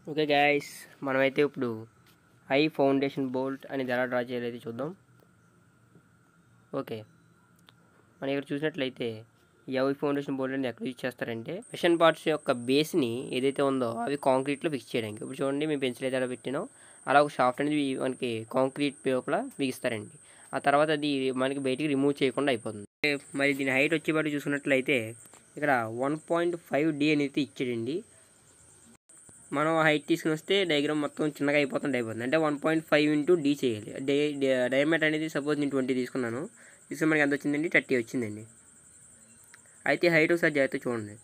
okay guys మనమైతే ఇప్పుడు high foundation bolt అనేది ఎలా డ్రా చేయాలి చూద్దాం ఓకే మనం ఇక్కడ చూసినట్లయితే ఈ హై ఫౌండేషన్ బోల్ట్ అనేది ఎక్కడ యూజ్ చేస్తారంటే మిషన్ పార్ట్స్ యొక్క బేస్ని ఏదైతే ఉందో అవి కాంక్రీట్లో ఫిక్స్ చేయడానికి ఇప్పుడు చూడండి మేము పెన్సిల్ అయితే ఎలా పెట్టినాం అలా ఒక షాఫ్ట్ అనేది మనకి కాంక్రీట్ లోపల బిగిస్తారండి ఆ తర్వాత అది మనకి బయటికి రిమూవ్ చేయకుండా అయిపోతుంది మరి దీని హైట్ వచ్చేపాటు చూసుకున్నట్లయితే ఇక్కడ వన్ పాయింట్ ఫైవ్ డి అనేది ఇచ్చాడండి మనం హైట్ తీసుకుని వస్తే డయాగ్రామ్ మొత్తం చిన్నగా అయిపోతుంది అయిపోతుంది అంటే one point five into D చేయాలి డే డయామీటర్ అనేది సపోజ్ నేను ట్వంటీ తీసుకున్నాను తీసుకుని మనకి ఎంత వచ్చిందండి థర్టీ వచ్చిందండి అయితే హైట్ ఒకసారి జాగ్రత్త చూడండి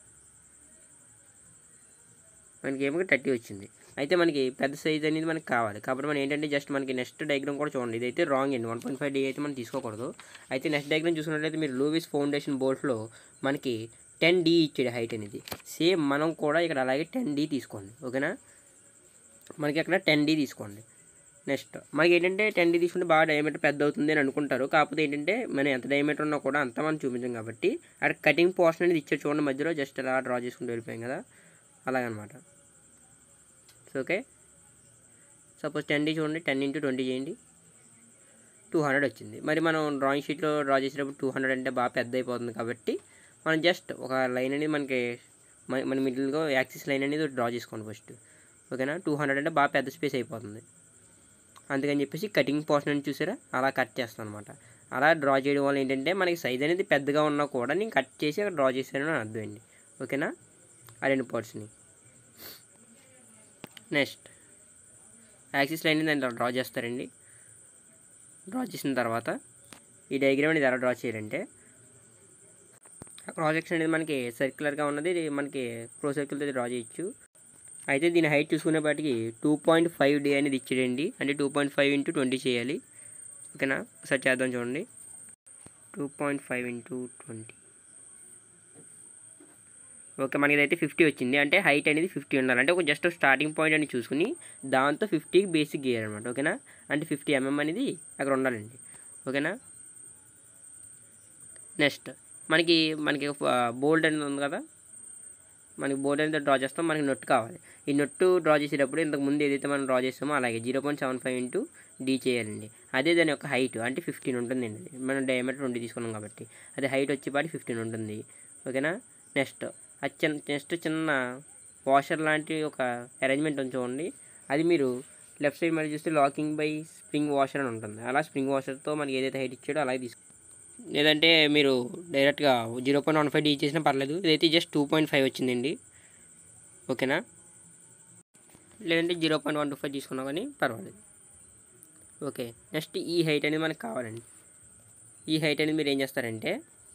మనకి ఏమో థర్టీ వచ్చింది అయితే మనకి పెద్ద సైజ్ అనేది మనకి కావాలి కాబట్టి మనం ఏంటంటే జస్ట్ మనకి నెక్స్ట్ డయాగ్రామ్ కూడా చూడండి ఇదైతే రాంగ్ అండి వన్ పాయింట్ ఫైవ్ డి అయితే మనం తీసుకోకూడదు అయితే నెక్స్ట్ డయాగ్రామ్ చూసుకున్నట్లయితే మీరు లూవిస్ ఫౌండేషన్ బోల్ట్లో మనకి టెన్ డి ఇచ్చాడు హైట్ అనేది సేమ్ మనం కూడా ఇక్కడ అలాగే టెన్ డి తీసుకోండి ఓకేనా మనకి అక్కడ టెన్ డి తీసుకోండి నెక్స్ట్ మనకి ఏంటంటే టెన్ డి తీసుకుంటే బాగా డయామీటర్ పెద్ద అవుతుంది అని అనుకుంటారు కాకపోతే ఏంటంటే మనం ఎంత డయామీటర్ ఉన్నా కూడా అంత మనం చూపించాం కాబట్టి అక్కడ కటింగ్ పోర్షన్ అనేది ఇచ్చే చూడండి మధ్యలో జస్ట్ అలా డ్రా చేసుకుంటూ వెళ్ళిపోయాం కదా అలాగనమాట so okay suppose ten D చూడండి టెన్ ఇంటూ ట్వంటీ చేయండి టూ హండ్రెడ్ వచ్చింది మరి మనం డ్రాయింగ్ షీట్లో డ్రా చేసేటప్పుడు టూ హండ్రెడ్ అంటే బాగా పెద్ద అయిపోతుంది కాబట్టి మనం జస్ట్ ఒక లైన్ అనేది మనకి మన మన మిడిల్గా యాక్సిస్ లైన్ అనేది డ్రా చేసుకోండి ఫస్ట్ ఓకేనా టూ హండ్రెడ్ అంటే బాగా పెద్ద స్పేస్ అయిపోతుంది అందుకని చెప్పేసి కటింగ్ పోర్షన్ అని చూసారా అలా కట్ చేస్తాను అనమాట అలా డ్రా చేయడం వల్ల ఏంటంటే మనకి సైజ్ అనేది పెద్దగా ఉన్నా కూడా నేను కట్ చేసి అక్కడ డ్రా చేశాను అని అర్థం అండి ఓకేనా ఆ రెండు పార్ట్స్ని నెక్స్ట్ యాక్సిస్ లైన్ దాన్ని డ్రా చేస్తారండి డ్రా చేసిన తర్వాత ఈ డయాగ్రామ్ అనేది ఎలా డ్రా చేయాలంటే క్రాస్ సెక్షన్ అనేది మనకి సర్క్యులర్గా ఉన్నది ఇది మనకి ప్రో సర్కిల్తో డ్రా చేయొచ్చు అయితే దీని హైట్ చూసుకునేపాటికి టూ పాయింట్ ఫైవ్ డి అనేది ఇచ్చాడండి అంటే two point five into twenty చేయాలి ఓకేనా ఒకసారి చేద్దాం చూడండి two point five into twenty okay మనకి ఇదైతే ఫిఫ్టీ వచ్చింది అంటే హైట్ అనేది ఫిఫ్టీ ఉండాలి అంటే ఒక జస్ట్ స్టార్టింగ్ పాయింట్ అని చూసుకుని దాంతో ఫిఫ్టీకి బేసిక్ గీయాలన్నమాట ఓకేనా అంటే ఫిఫ్టీ ఎంఎం అనేది అక్కడ ఉండాలండి ఓకేనా నెక్స్ట్ మనకి మనకి బోల్డ్ అనేది ఉంది కదా మనకి బోల్డ్ అనేది డ్రా చేస్తాం మనకి నొట్ కావాలి ఈ నొట్టు డ్రా చేసేటప్పుడు ఇంతకు ముందు ఏదైతే మనం డ్రా చేస్తామో అలాగే zero point seven five into D చేయాలండి అదే దాని యొక్క హైట్ అంటే ఫిఫ్టీన్ ఉంటుందండి అది మనం డయామీటర్ ట్వంటీ తీసుకున్నాం కాబట్టి అది హైట్ వచ్చేపాటి ఫిఫ్టీన్ ఉంటుంది ఓకేనా నెక్స్ట్ అది చిన్న నెక్స్ట్ చిన్న వాషర్ లాంటి ఒక అరేంజ్మెంట్ ఉంది చూడండి అది మీరు లెఫ్ట్ సైడ్ మరి చూస్తే లాకింగ్ బై స్ప్రింగ్ వాషర్ అని ఉంటుంది అలా స్ప్రింగ్ వాషర్తో మనకి ఏదైతే హైట్ ఇచ్చాడో అలాగే తీసుకో లేదంటే మీరు డైరెక్ట్గా zero point one five D చేసినా పర్లేదు ఇదైతే జస్ట్ టూ పాయింట్ ఫైవ్ వచ్చిందండి ఓకేనా లేదంటే zero point one two five తీసుకున్నా కానీ పర్వాలేదు ఓకే నెక్స్ట్ ఈ హైట్ అనేది మనకు కావాలండి ఈ హైట్ అనేది మీరు ఏం చేస్తారంటే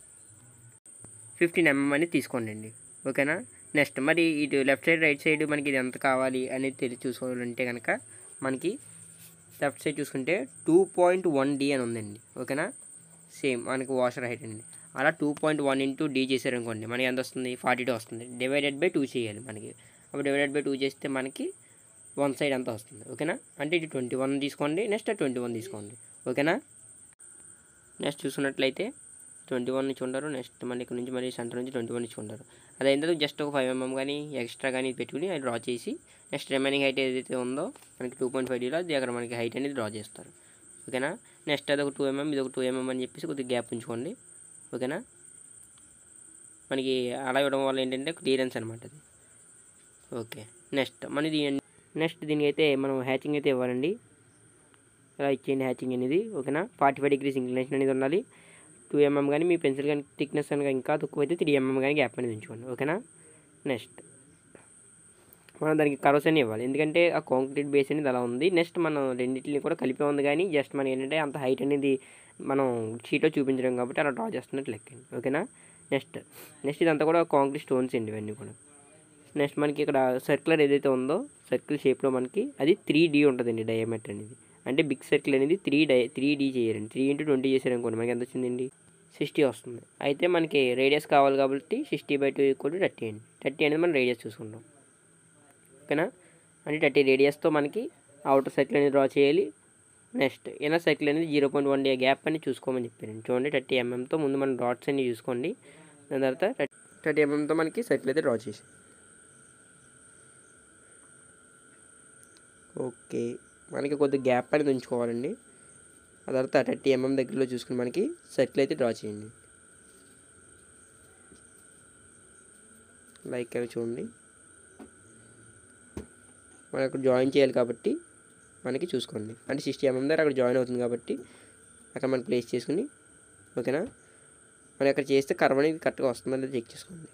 ఫిఫ్టీన్ ఎంఎం అనేది తీసుకోండి ఓకేనా నెక్స్ట్ మరి ఇటు లెఫ్ట్ సైడ్ రైట్ సైడ్ మనకి ఇది ఎంత కావాలి అనేది తెలిసి చూసుకోవాలంటే కనుక మనకి లెఫ్ట్ సైడ్ చూసుకుంటే టూ పాయింట్ వన్ డి అని ఉందండి ఓకేనా సేమ్ మనకి వాషర్ హైట్ అండి అలా two point one into D చేశారనుకోండి మనకి ఎంత వస్తుంది ఫార్టీ టూ వస్తుంది డివైడెడ్ బై టూ చేయాలి మనకి అప్పుడు డివైడెడ్ బై టూ చేస్తే మనకి వన్ సైడ్ అంతా వస్తుంది ఓకేనా అంటే ఇది ట్వంటీ వన్ తీసుకోండి నెక్స్ట్ ట్వంటీ వన్ తీసుకోండి ఓకేనా నెక్స్ట్ చూసుకున్నట్లయితే ట్వంటీ వన్ నుంచి ఉంటారు నెక్స్ట్ మళ్ళీ ఇక్కడ నుంచి మళ్ళీ సెంటర్ నుంచి ట్వంటీ వన్ నుంచి ఉంటారు అది అయిన తర్వాత జస్ట్ ఒక ఫైవ్ ఎంఎం కానీ ఎక్స్ట్రా కానీ పెట్టుకుని అది డ్రా చేసి నెక్స్ట్ రిమైనింగ్ హైట్ ఏదైతే ఉందో మనకి టూ పాయింట్ ఫైవ్ డీలో అది అక్కడ మనకి హైట్ అనేది డ్రా చేస్తారు ఓకేనా నెక్స్ట్ అది ఒక టూ ఎంఎం ఇది ఒక టూ ఎంఎం అని చెప్పేసి కొద్దిగా గ్యాప్ ఉంచుకోండి ఓకేనా మనకి అలా ఇవ్వడం వల్ల ఏంటంటే క్లియరెన్స్ అనమాట అది ఓకే నెక్స్ట్ మన దీని నెక్స్ట్ దీనికి అయితే మనం హ్యాచింగ్ అయితే ఇవ్వాలండి ఇలా ఇచ్చేయండి హ్యాచింగ్ అనేది ఓకేనా ఫార్టీ ఫైవ్ డిగ్రీస్ ఇంక్లినేషన్ అనేది ఉండాలి టూ ఎంఎం కానీ మీ పెన్సిల్ కానీ థిక్నెస్ కనుక ఇంకా తక్కువ అయితే త్రీ ఎంఎం కానీ గ్యాప్ అనేది ఉంచుకోండి ఓకేనా నెక్స్ట్ మనం దానికి కరోస్ అని ఇవ్వాలి ఎందుకంటే ఆ కాంక్రీట్ బేస్ అనేది అలా ఉంది నెక్స్ట్ మనం రెండింటిని కూడా కలిపి ఉంది కానీ జస్ట్ మనం ఏంటంటే అంత హైట్ అనేది మనం షీట్లో చూపించడం కాబట్టి అలా డ్రా చేస్తున్నట్టు లెక్కండి ఓకేనా నెక్స్ట్ నెక్స్ట్ ఇదంతా కూడా కాంక్రీట్ స్టోన్స్ అండి ఇవన్నీ కూడా నెక్స్ట్ మనకి ఇక్కడ సర్క్యులర్ ఏదైతే ఉందో సర్కిల్ షేప్లో మనకి అది త్రీ డీ ఉంటుందండి డయామీటర్ అనేది అంటే బిగ్ సర్కిల్ అనేది త్రీ డై త్రీ డీ చేయాలండి త్రీ ఇంటూ ట్వంటీ చేశారనుకోండి మనకి ఎంత వచ్చిందండి సిక్స్టీ వస్తుంది అయితే మనకి రేడియస్ కావాలి కాబట్టి sixty by two equal to thirty అండి థర్టీ అనేది మనం రేడియస్ చూసుకుంటాం ఓకేనా అంటే థర్టీ రేడియస్తో మనకి అవుటర్ సర్కిల్ అనేది డ్రా చేయాలి నెక్స్ట్ ఇన్నర్ సర్కిల్ అనేది zero point one D gap అని చూసుకోమని చెప్పాను చూడండి థర్టీ ఎంఎంతో ముందు మనం డాట్స్ అన్ని చూసుకోండి దాని తర్వాత థర్టీ ఎంఎంతో మనకి సర్కిల్ అయితే డ్రా చేసి ఓకే మనకి కొద్దిగా గ్యాప్ అనేది ఉంచుకోవాలండి ఆ తర్వాత థర్టీ ఎంఎం దగ్గరలో చూసుకుని మనకి సర్కిల్ అయితే డ్రా చేయండి లైక్ అవి చూడండి మనం అక్కడ జాయిన్ చేయాలి కాబట్టి మనకి చూసుకోండి అంటే సిక్స్టీ ఎంఎం దగ్గర అక్కడ జాయిన్ అవుతుంది కాబట్టి అక్కడ మనం ప్లేస్ చేసుకుని ఓకేనా మనం అక్కడ చేస్తే కర్వ్ అనేది కరెక్ట్గా వస్తుందో లేదో చెక్ చేసుకోండి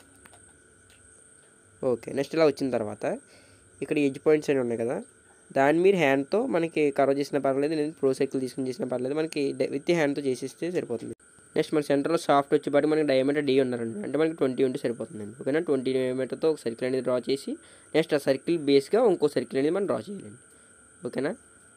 ఓకే నెక్స్ట్ ఇలా వచ్చిన తర్వాత ఇక్కడ ఎడ్జ్ పాయింట్స్ అనేవి ఉన్నాయి కదా దాన్ని మీరు హ్యాండ్తో మనకి కర్వ్ చేసినా పర్లేదు లేదు ప్రో సైకిల్ తీసుకుని చేసినా పర్లేదు మనకి విత్ హ్యాండ్తో చేసిస్తే సరిపోతుంది నెక్స్ట్ మన సెంటర్లో సాఫ్ట్ వచ్చేపాటి మనకి డయామీటర్ డి ఉన్నారండి అంటే మనకి ట్వంటీ ఉంటే సరిపోతుందండి ఓకేనా ట్వంటీ డయామీటర్తో ఒక సర్కిల్ అనేది డ్రా చేసి నెక్స్ట్ ఆ సర్కిల్ బేస్గా ఇంకో సర్కిల్ అనేది మనం డ్రా చేయాలండి ఓకేనా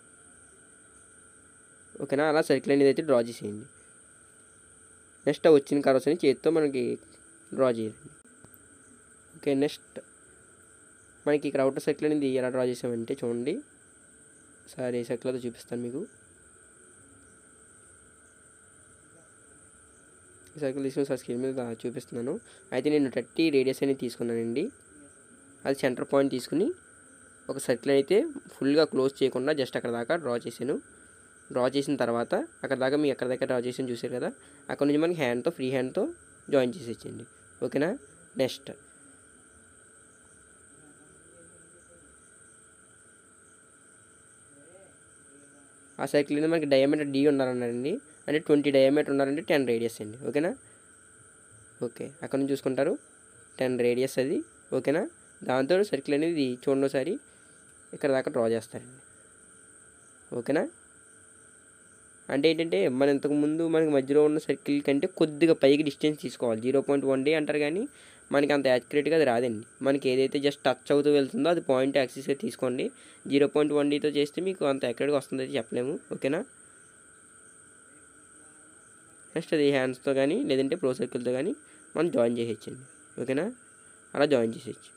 ఓకేనా అలా సర్కిల్ అనేది అయితే డ్రా చేసేయండి నెక్స్ట్ ఆ వచ్చిన కర్వ్స్ అని చేతితో మనకి డ్రా చేయాలండి ఓకే నెక్స్ట్ మనకి ఇక్కడ అవుటర్ సర్కిల్ అనేది ఎలా డ్రా చేసామంటే చూడండి సరే సర్కిల్తో చూపిస్తాను మీకు ఈ సర్కిల్ తీసుకుని సార్ స్క్రీన్ మీద చూపిస్తున్నాను అయితే నేను థర్టీ రేడియస్ అనేది తీసుకున్నానండి అది సెంటర్ పాయింట్ తీసుకుని ఒక సర్కిల్ అయితే ఫుల్గా క్లోజ్ చేయకుండా జస్ట్ అక్కడ దాకా డ్రా చేశాను డ్రా చేసిన తర్వాత అక్కడ దాకా మీ ఎక్కడ దగ్గర డ్రా చేసి చూసారు కదా అక్కడ నుంచి మనకి హ్యాండ్తో ఫ్రీ హ్యాండ్తో జాయిన్ చేసేయండి ఓకేనా నెక్స్ట్ ఆ సైకిల్ అనేది మనకి డయామీటర్ డి ఉన్నారన్నారండి అంటే ట్వంటీ డయామీటర్ ఉన్నారంటే టెన్ రేడియస్ అండి ఓకేనా ఓకే అక్కడ నుంచి చూసుకుంటారు టెన్ రేడియస్ అది ఓకేనా దాంతో సర్కిల్ అనేది చూడండి ఒకసారి ఇక్కడ దాకా డ్రా చేస్తారండి ఓకేనా అంటే ఏంటంటే మన ఇంతకుముందు మనకి మధ్యలో ఉన్న సర్కిల్ కంటే కొద్దిగా పైకి డిస్టెన్స్ తీసుకోవాలి జీరో పాయింట్ వన్ డే అంటారు కానీ మనకి అంత యాక్యురేట్గా అది రాదండి మనకి ఏదైతే జస్ట్ టచ్ అవుతూ వెళ్తుందో అది పాయింట్ యాక్సిస్గా తీసుకోండి జీరో పాయింట్ వన్ డీతో చేస్తే మీకు అంత యాక్యురేట్గా వస్తుందో చెప్పలేము ఓకేనా నెక్స్ట్ అది హ్యాండ్స్తో కానీ లేదంటే ప్రో సర్కిల్తో కానీ మనం జాయిన్ చేసేయచ్చండి ఓకేనా అలా జాయిన్ చేసేయచ్చు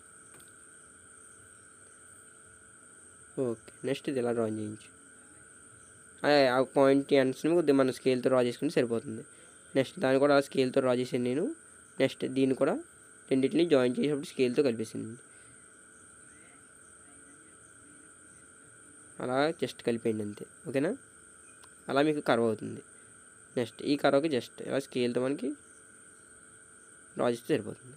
ఓకే నెక్స్ట్ ఇది ఇలా డ్రాయింగ్ చేయించు ఆ పాయింట్ ఎండ్స్ని కొద్దిగా మన స్కేల్తో డ్రా చేసుకుంటే సరిపోతుంది నెక్స్ట్ దాన్ని కూడా అలా స్కేల్తో డ్రా చేసాను నేను నెక్స్ట్ దీన్ని కూడా రెండింటిని జాయిన్ చేసేటప్పుడు స్కేల్తో కలిపేసింది అలా జస్ట్ కలిపేయండి అంతే ఓకేనా అలా మీకు కర్వ్ అవుతుంది నెక్స్ట్ ఈ కర్వ్కి జస్ట్ ఇలా స్కేల్తో మనకి డ్రా చేస్తే సరిపోతుంది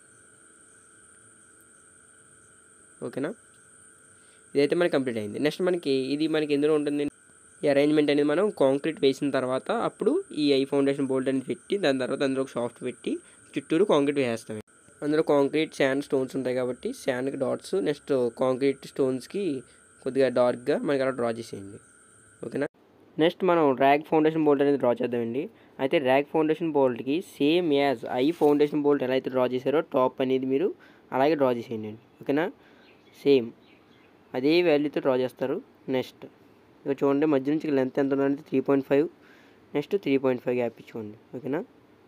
ఓకేనా ఇదైతే మనకి కంప్లీట్ అయింది నెక్స్ట్ మనకి ఇది మనకి ఎందులో ఉంటుంది ఈ అరేంజ్మెంట్ అనేది మనం కాంక్రీట్ వేసిన తర్వాత అప్పుడు ఈ ఐ ఫౌండేషన్ బోల్ట్ అనేది పెట్టి దాని తర్వాత అందులో ఒక సాఫ్ట్ పెట్టి చుట్టూరు కాంక్రీట్ వేస్తాం అందులో కాంక్రీట్ శాండ్ స్టోన్స్ ఉంటాయి కాబట్టి శాండ్కి డాట్స్ నెక్స్ట్ కాంక్రీట్ స్టోన్స్కి కొద్దిగా డార్క్గా మనకి అలా డ్రా చేసేయండి ఓకేనా నెక్స్ట్ మనం ర్యాక్ ఫౌండేషన్ బోల్ట్ అనేది డ్రా చేద్దామండి అయితే ర్యాక్ ఫౌండేషన్ బోల్ట్కి same as I foundation bolt ఎలా అయితే డ్రా చేశారో టాప్ అనేది మీరు అలాగే డ్రా చేసేయండి ఓకేనా సేమ్ అదే వాల్యూతో డ్రా చేస్తారు నెక్స్ట్ ఇక చూడండి మధ్య నుంచి లెంత్ ఎంత ఉందంటే three point five next three point five gap ఇచ్చుకోండి ఓకేనా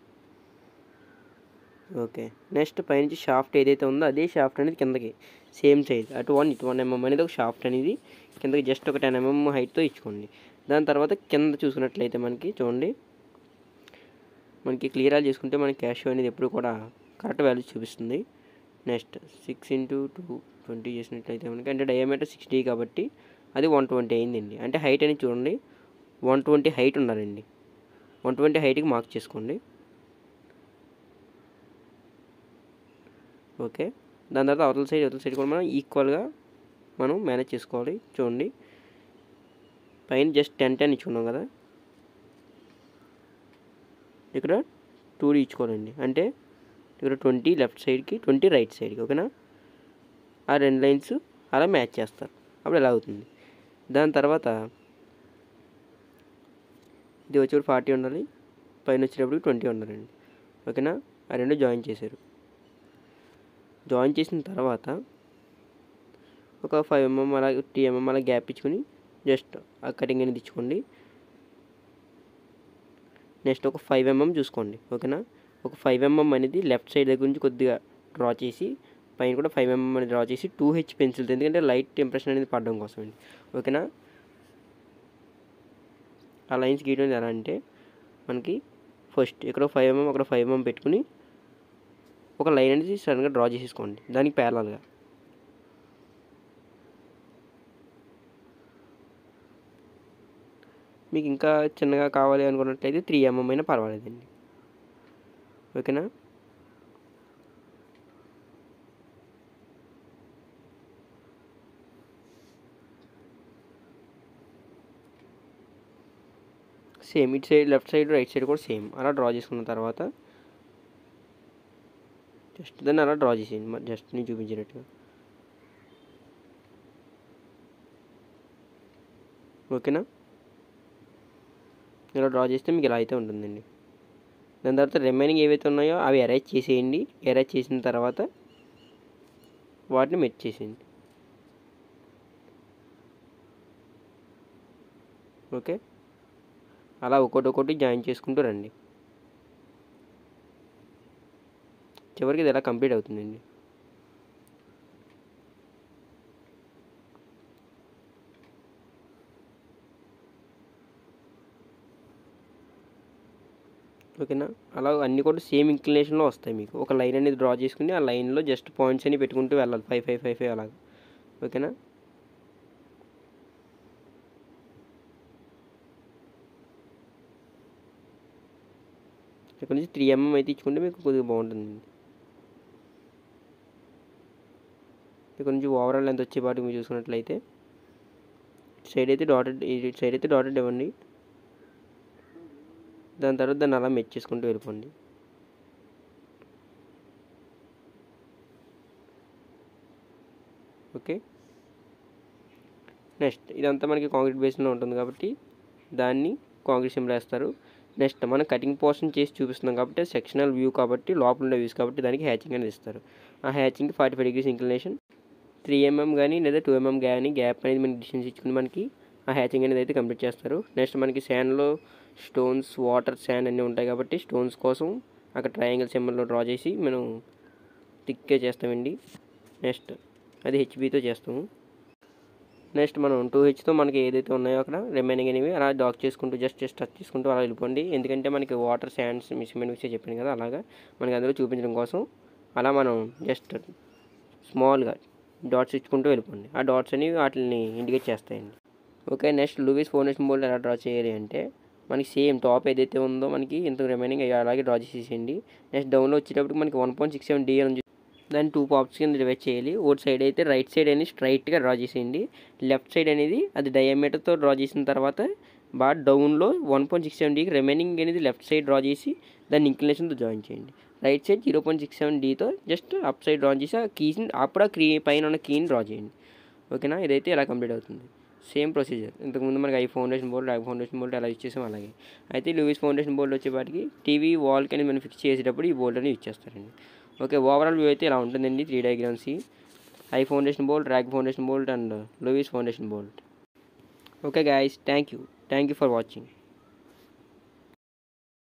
ఓకే నెక్స్ట్ పైనుంచి షాఫ్ట్ ఏదైతే ఉందో అదే షాఫ్ట్ అనేది కిందకి సేమ్ సైజ్ అటు వన్ ఇటు వన్ ఎంఎం అనేది ఒక షాఫ్ట్ అనేది కిందకి జస్ట్ ఒక టెన్ ఎంఎం హైట్తో ఇచ్చుకోండి దాని తర్వాత కింద చూసుకున్నట్లయితే మనకి చూడండి మనకి క్లియర్ చేసుకుంటే మనకి క్యాష్ అనేది ఎప్పుడు కూడా కరెక్ట్ వాల్యూ చూపిస్తుంది next six into two twenty చేసినట్లయితే మనకి అంటే డయామీటర్ సిక్స్టీ కాబట్టి అది వన్ ట్వంటీ అయిందండి అంటే హైట్ అనేది చూడండి వన్ ట్వంటీ హైట్ ఉన్నారండి వన్ ట్వంటీ హైట్కి మార్క్ చేసుకోండి ఓకే దాని తర్వాత అవతల సైడ్ అవతల సైడ్ కూడా మనం ఈక్వల్గా మనం మేనేజ్ చేసుకోవాలి చూడండి పైన జస్ట్ టెన్ టెన్ ఇచ్చుకున్నాం కదా ఇక్కడ టూ ఇచ్చుకోవాలండి అంటే ఇక్కడ ట్వంటీ లెఫ్ట్ సైడ్కి ట్వంటీ రైట్ సైడ్కి ఓకేనా ఆ రెండు లైన్స్ అలా మ్యాచ్ చేస్తారు అప్పుడు ఎలా అవుతుంది దాని తర్వాత ఇది వచ్చేప్పుడు ఫార్టీ ఉండాలి పైన వచ్చేటప్పుడు ట్వంటీ ఉండాలండి ఓకేనా ఆ రెండు జాయిన్ చేశారు జాయిన్ చేసిన తర్వాత ఒక ఫైవ్ ఎంఎం అలా టీ ఎంఎం అలా గ్యాప్ ఇచ్చుకొని జస్ట్ ఆ కటింగ్ అనేది ఇచ్చుకోండి నెక్స్ట్ ఒక ఫైవ్ ఎంఎం చూసుకోండి ఓకేనా ఒక ఫైవ్ ఎంఎం అనేది లెఫ్ట్ సైడ్ దగ్గర నుంచి కొద్దిగా డ్రా చేసి పైన కూడా ఫైవ్ ఎంఎం అనేది డ్రా చేసి టూ హెచ్ పెన్సిల్స్ ఎందుకంటే లైట్ ఇంప్రెషన్ అనేది పడడం కోసం అండి ఓకేనా ఆ లైన్స్ గీయడం ఎలా అంటే మనకి ఫస్ట్ ఇక్కడ ఫైవ్ ఎంఎం అక్కడ ఫైవ్ ఎంఎం పెట్టుకుని ఒక లైన్ అనేది సడన్గా డ్రా చేసేసుకోండి దానికి ప్యారలల్గా మీకు ఇంకా చిన్నగా కావాలి అనుకున్నట్లయితే త్రీ ఎంఎం అయినా పర్వాలేదండి ఓకేనా సేమ్ ఇటు side left side right side కూడా సేమ్ అలా డ్రా చేసుకున్న తర్వాత జస్ట్ దాన్ని అలా డ్రా చేసేయండి మరి జస్ట్ నేను చూపించినట్టుగా ఓకేనా ఇలా డ్రా చేస్తే మీకు ఇలా అయితే ఉంటుందండి దాని తర్వాత రిమైనింగ్ ఏవైతే ఉన్నాయో అవి అరేంజ్ చేసేయండి అరేంజ్ చేసిన తర్వాత వాటిని మెచ్ చేసేయండి ఓకే అలా ఒకటి ఒకటి జాయిన్ చేసుకుంటూ రండి చివరికి ఇది ఎలా కంప్లీట్ అవుతుందండి ఓకేనా అలా అన్నీ కూడా సేమ్ ఇంక్లినేషన్లో వస్తాయి మీకు ఒక లైన్ అనేది డ్రా చేసుకుని ఆ లైన్లో జస్ట్ పాయింట్స్ అని పెట్టుకుంటూ వెళ్ళాలి ఫైవ్ ఫైవ్ ఫైవ్ ఫైవ్ అలాగా ఓకేనా ఇక్కడ నుంచి త్రీ ఎంఎం అయితే ఇచ్చుకుంటే మీకు కొద్దిగా బాగుంటుందండి ఇక్కడ నుంచి ఓవరాల్ లెంత్ వచ్చేపాటికి మీరు చూసుకున్నట్లయితే సైడ్ అయితే డాటెడ్ సైడ్ అయితే డాటెడ్ ఇవ్వండి దాని తర్వాత దాన్ని అలా మెచ్ చేసుకుంటూ వెళ్ళిపోండి ఓకే నెక్స్ట్ ఇదంతా మనకి కాంక్రీట్ బేస్లో ఉంటుంది కాబట్టి దాన్ని కాంక్రీట్ సింబల్ వేస్తారు నెక్స్ట్ మనం కటింగ్ పోర్షన్ చేసి చూపిస్తున్నాం కాబట్టి సెక్షనల్ వ్యూ కాబట్టి లోపల ఉండే వ్యూస్ కాబట్టి దానికి హ్యాచింగ్ అనేది ఇస్తారు ఆ హ్యాచింగ్కి forty five degrees inclination three mm కానీ లేదా టూ ఎంఎం కానీ గ్యాప్ అనేది మనకి డిస్టెన్స్ ఇచ్చుకుని మనకి ఆ హ్యాచింగ్ అనేది అయితే కంప్లీట్ చేస్తారు నెక్స్ట్ మనకి శాండ్లో స్టోన్స్ వాటర్ శాండ్ అన్నీ ఉంటాయి కాబట్టి స్టోన్స్ కోసం అక్కడ ట్రయాంగిల్ సింబల్లో డ్రా చేసి మనం థిక్గా చేస్తామండి నెక్స్ట్ అది హెచ్బితో చేస్తాము నెక్స్ట్ మనం టూ హెచ్తో మనకి ఏదైతే ఉన్నాయో అక్కడ రిమైనింగ్ అనేవి అలా డాక్ చేసుకుంటూ జస్ట్ జస్ట్ టచ్ చేసుకుంటూ అలా వెళ్ళిపోండి ఎందుకంటే మనకి వాటర్ శాండ్స్ సిమెంట్ మిక్స్ చెప్పాను కదా అలాగా మనకి అందులో చూపించడం కోసం అలా మనం జస్ట్ స్మాల్గా డాట్స్ ఇచ్చుకుంటూ వెళ్ళిపోండి ఆ డాట్స్ అనేవి వాటిని ఇండికేట్ చేస్తాయండి okay next Lewis foundation board ఎలా డ్రా చేయాలి అంటే మనకి సేమ్ టాప్ ఏదైతే ఉందో మనకి ఇంత రిమైనింగ్ అలాగే డ్రా చేసేయండి నెక్స్ట్ డౌన్లో వచ్చేటప్పుడు మనకి one point six seven D అని దాన్ని టూ పాప్స్ కింద డివైడ్ చేయాలి ఓట్ సైడ్ అయితే రైట్ సైడ్ అనేది స్ట్రైట్గా డ్రా చేసేయండి లెఫ్ట్ సైడ్ అనేది అది డయామీటర్తో డ్రా చేసిన తర్వాత బాగా డౌన్లో వన్ పాయింట్ సిక్స్ సెవెన్ డీకి రిమైనింగ్ అనేది లెఫ్ట్ సైడ్ డ్రా చేసి దాన్ని ఇంక్లినేషన్తో జాయిన్ చేయండి right side zero point six seven డీతో జస్ట్ అప్ సైడ్ డ్రా చేసి ఆ కీస్ని అప్పుడు ఆ క్రీ పైన ఉన్న కీని డ్రా చేయండి ఓకేనా ఇదైతే ఇలా కంప్లీట్ అవుతుంది సేమ్ ప్రొసీజర్ ఇంతకుముందు మనకి I foundation board I foundation board ఎలా యూజ్ చేసాం అలాగే అయితే లూయిస్ ఫౌండేషన్ బోర్డు వచ్చేపాటికి టీవీ వాల్కి అనేది మనం ఫిక్స్ చేసేటప్పుడు ఈ బోర్డు అనేది యూజ్ చేస్తారండి ఓకే ఓవరాల్ వ్యూ అయితే ఇలా ఉంటుందండి three diagrams I foundation bolt rag foundation bolt and Lewis foundation bolt okay guys thank you thank you for watching